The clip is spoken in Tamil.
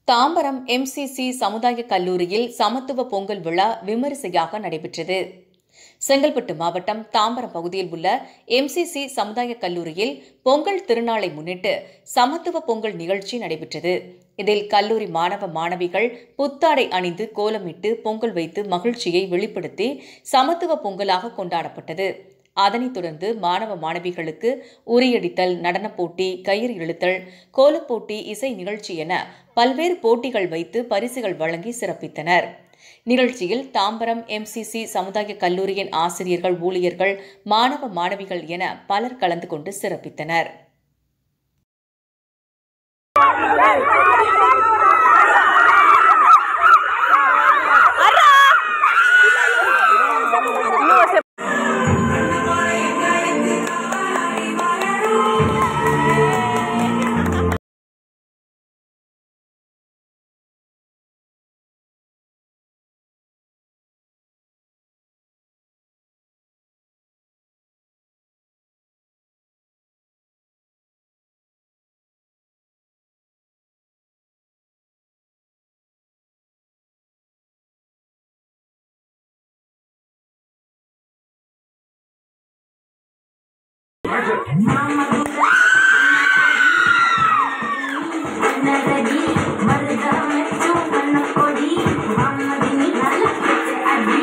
தாம்பரம் எம்சிசி சமுதாய கல்லூரியில் சமத்துவ பொங்கல் விழா விமரிசையாக நடைபெற்றது செங்கல்பட்டு மாவட்டம் தாம்பரம் பகுதியில் உள்ள எம்சிசி சமுதாய கல்லூரியில் பொங்கல் திருநாளை முன்னிட்டு சமத்துவ பொங்கல் நிகழ்ச்சி நடைபெற்றது இதில் கல்லூரி மாணவ மாணவிகள் புத்தாடை அணிந்து கோலமிட்டு பொங்கல் வைத்து மகிழ்ச்சியை வெளிப்படுத்தி சமத்துவ பொங்கலாக கொண்டாடப்பட்டது அதனைத் தொடர்ந்து மாணவ மாணவிகளுக்கு உரியடித்தல் நடனப் போட்டி கயிறு இழுத்தல் கோலப்போட்டி இசை நிகழ்ச்சி என பல்வேறு போட்டிகள் வைத்து பரிசுகள் வழங்கி சிறப்பித்தனர் நிகழ்ச்சியில் தாம்பரம் எம்சிசி சமுதாய கல்லூரியின் ஆசிரியர்கள் ஊழியர்கள் மாணவ மாணவிகள் என பலர் கலந்து கொண்டு சிறப்பித்தனர் నగడి మరుద మెచ్చు కన్న కొడి అమ్మదిని నల్ల అడి